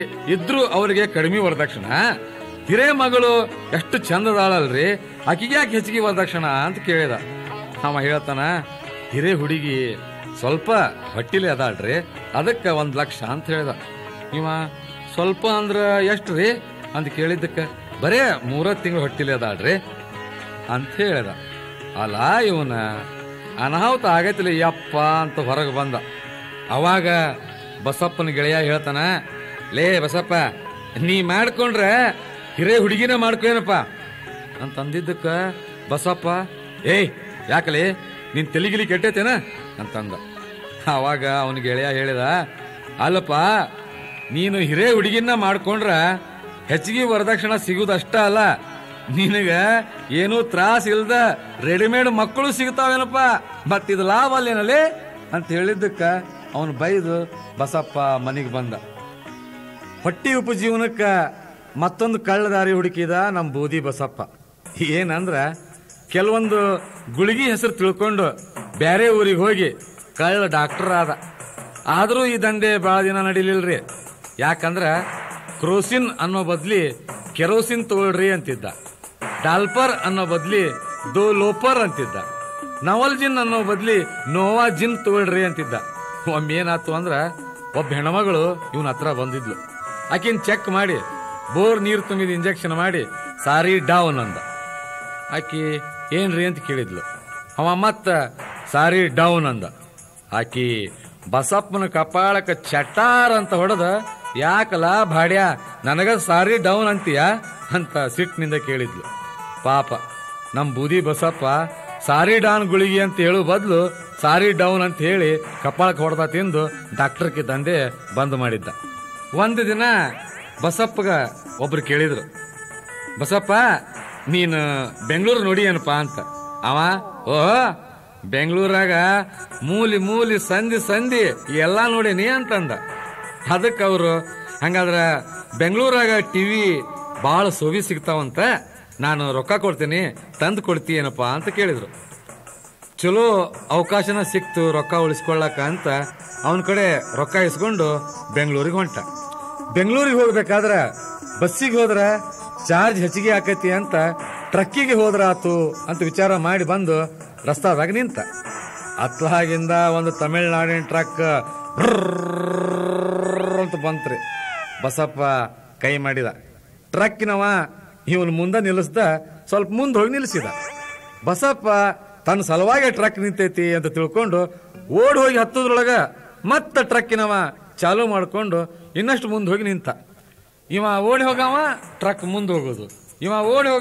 ಇದ್ರು ಅವರಿಗೆ ಕಡಿಮೆ ವರದಕ್ಷಿಣ ಹಿರೇ ಮಗಳು ಎಷ್ಟು ಚಂದದಾಳಲ್ರಿ ಆಕಿಗೆ ಯಾಕೆ ಹೆಚ್ಚಿಗೆ ವರದಕ್ಷಿಣ ಅಂತ ಕೇಳಿದ ಅವ ಹೇಳ್ತಾನ ಹಿರೇ ಹುಡುಗಿ ಸ್ವಲ್ಪ ಹೊಟ್ಟಿಲಿ ಅದಾಳ್ರಿ ಅದಕ್ಕೆ ಒಂದ್ ಲಕ್ಷ ಅಂತ ಹೇಳ್ದ ಇವ ಸ್ವಲ್ಪ ಅಂದ್ರ ಎಷ್ಟ್ರಿ ಅಂತ ಕೇಳಿದ್ದಕ್ಕೆ ಬರೇ ಮೂರ ತಿಂಗಳು ಹೊಟ್ಟಿಲಿ ಅದಾಳ್ರಿ ಅಂತ ಹೇಳ್ದ ಅಲ್ಲ ಇವನ ಅನಾಹುತ ಆಗೈತಿಲ್ಲ ಯಪ್ಪ ಅಂತ ಹೊರಗೆ ಬಂದ ಅವಾಗ ಬಸಪ್ಪನ ಗೆಳೆಯ ಹೇಳ್ತಾನ ಲೇ ಬಸಪ್ಪ ನೀ ಮಾಡ್ಕೊಂಡ್ರೆ ಹಿರೇ ಹುಡುಗಿನ ಮಾಡ್ಕೊಂಡೇನಪ್ಪ ಅಂತ ಅಂದಿದ್ದಕ್ಕ ಬಸಪ್ಪ ಏಯ್ ಯಾಕಲೇ ನಿನ್ ತೆಲಿಗಿಲಿ ಕೆಟ್ಟೈತೇನ ಅಂತಂದ ಅವಾಗ ಅವನ ಗೆಳೆಯ ಹೇಳಿದ ಅಲ್ಲಪ್ಪ ನೀನು ಹಿರೇ ಹುಡುಗಿನ ಮಾಡ್ಕೊಂಡ್ರ ಹೆಚ್ಚಿಗೆ ವರದಕ್ಷಿಣ ಸಿಗುದಷ್ಟ ಅಲ್ಲ ನಿನಗ ಏನೂ ತ್ರಾಸ ಇಲ್ದ ರೆಡಿಮೇಡ್ ಮಕ್ಕಳು ಸಿಗ್ತಾವೇನಪ್ಪ ಮತ್ತಿದು ಲಾಭ ಅಲ್ಲೇನಲ್ಲಿ ಅಂತ ಹೇಳಿದ್ದಕ್ಕ ಅವನು ಬೈದು ಬಸಪ್ಪ ಮನೆಗೆ ಬಂದ ಹೊಟ್ಟಿ ಉಪಜೀವನಕ್ಕ ಮತ್ತೊಂದು ಕಳ್ಳದಾರಿ ಹುಡುಕಿದ ನಮ್ಮ ಬೂದಿ ಬಸಪ್ಪ ಏನಂದ್ರ ಕೆಲವೊಂದು ಗುಳಿಗಿ ಹೆಸರು ತಿಳ್ಕೊಂಡು ಬೇರೆ ಊರಿಗೆ ಹೋಗಿ ಕಳ್ಳ ಡಾಕ್ಟರ್ ಆದ ಆದರೂ ಈ ದಂಧೆ ಭಾಳ ದಿನ ನಡೀಲಿಲ್ರಿ ಯಾಕಂದ್ರ ಕ್ರೋಸಿನ್ ಅನ್ನೋ ಬದ್ಲಿ ಕೆರೋಸಿನ್ ತಗೊಳ್ರಿ ಅಂತಿದ್ದ ಡಾಲ್ಪರ್ ಅನ್ನೋ ಬದ್ಲಿ ದೋ ಲೋಪರ್ ಅಂತಿದ್ದ ನವಲ್ಜಿನ್ ಅನ್ನೋ ಬದ್ಲಿ ನೋವಾ ಜಿನ್ ತಗೊಳ್ರಿ ಅಂತಿದ್ದ ಒಮ್ಮೆ ಏನಾತು ಅಂದ್ರ ಒಬ್ಬ ಹೆಣ್ಮಗಳು ಇವನ ಹತ್ರ ಬಂದಿದ್ಲು ಆಕಿನ್ ಚೆಕ್ ಮಾಡಿ ಬೋರ್ ನೀರು ತುಂಬಿದ ಇಂಜೆಕ್ಷನ್ ಮಾಡಿ ಸಾರಿ ಡೌನ್ ಅಂದ ಆಕಿ ಏನ್ರಿ ಅಂತ ಕೇಳಿದ್ಲು ಅವ ಮತ್ತ ಸಾರಿ ಡೌನ್ ಅಂದ ಆಕಿ ಬಸಪ್ಪನ ಕಪಾಳಕ್ಕ ಚಟಾರ್ ಅಂತ ಹೊಡೆದ ಯಾಕಲ ಭಾಡ್ಯ ನನಗ ಸಾರಿ ಡೌನ್ ಅಂತೀಯ ಅಂತ ಸಿಟ್ಟಿನಿಂದ ಕೇಳಿದ್ಲು ಪಾಪ ನಮ್ ಬೂದಿ ಬಸಪ್ಪ ಸಾರಿ ಡಾನ್ ಗುಳಿಗೆ ಅಂತ ಹೇಳು ಬದಲು ಸಾರಿ ಡೌನ್ ಅಂತ ಹೇಳಿ ಕಪಾಳಕ್ಕೆ ಹೊಡೆದ ತಿಂದು ಡಾಕ್ಟರ್ಗೆ ದಂಧೆ ಬಂದ್ ಮಾಡಿದ್ದ ಒಂದು ದಿನ ಬಸಪ್ಪಗ ಒಬ್ರು ಕೇಳಿದ್ರು ಬಸಪ್ಪ ನೀನು ಬೆಂಗಳೂರು ನೋಡಿ ಏನಪ್ಪಾ ಅಂತ ಅವ ಓ ಬೆಂಗಳೂರಾಗ ಮೂಲಿ ಮೂಲಿ ಸಂಧಿ ಸಂಧಿ ಎಲ್ಲಾ ನೋಡೀನಿ ಅಂತಂದ ಅದಕ್ಕೆ ಅವರು ಹಂಗಾದ್ರ ಬೆಂಗಳೂರಾಗ ಟಿವಿ ಭಾಳ ಸೋವಿ ಸಿಗ್ತಾವಂತ ನಾನು ರೊಕ್ಕ ಕೊಡ್ತೀನಿ ತಂದು ಕೊಡ್ತೀಯೇನಪ್ಪ ಅಂತ ಕೇಳಿದ್ರು ಚಲೋ ಅವಕಾಶನ ಸಿಕ್ತು ರೊಕ್ಕ ಉಳಿಸ್ಕೊಳ್ಳಾಕ ಅಂತ ಅವನ ಕಡೆ ರೊಕ್ಕ ಇಸ್ಕೊಂಡು ಬೆಂಗಳೂರಿಗೆ ಹೊಂಟ ಬೆಂಗಳೂರಿಗೆ ಹೋಗ್ಬೇಕಾದ್ರ ಬಸ್ಸಿಗೆ ಹೋದ್ರ ಚಾರ್ಜ್ ಹೆಚ್ಚಿಗೆ ಆಕೈತಿ ಅಂತ ಟ್ರಕ್ಕಿಗೆ ಹೋದ್ರ ಆತು ಅಂತ ವಿಚಾರ ಮಾಡಿ ಬಂದು ರಸ್ತಾದಾಗ ನಿಂತ ಅತ್ಲಾಗಿಂದ ಒಂದು ತಮಿಳ್ನಾಡಿನ ಟ್ರಕ್ ಅಂತ ಬಂತ್ರಿ ಬಸಪ್ಪ ಕೈ ಮಾಡಿದ ಟ್ರಕ್ಕಿನವ ಇವನು ಮುಂದೆ ನಿಲ್ಲಿಸ್ದ ಸ್ವಲ್ಪ ಮುಂದೆ ಹೋಗಿ ನಿಲ್ಲಿಸಿದ ಬಸಪ್ಪ ತನ್ನ ಸಲುವಾಗಿ ಟ್ರಕ್ ನಿಂತೈತಿ ಅಂತ ತಿಳ್ಕೊಂಡು ಓಡ್ ಹೋಗಿ ಹತ್ತದ್ರೊಳಗ ಮತ್ತ ಟ್ರಕ್ಕಿನವ ಚಾಲು ಮಾಡ್ಕೊಂಡು ಇನ್ನಷ್ಟು ಮುಂದೆ ಹೋಗಿ ನಿಂತ ಇವ ಓಡಿ ಹೋಗವ ಟ್ರಕ್ ಮುಂದೆ ಹೋಗೋದು ಇವ ಓಡಿ ಹೋಗ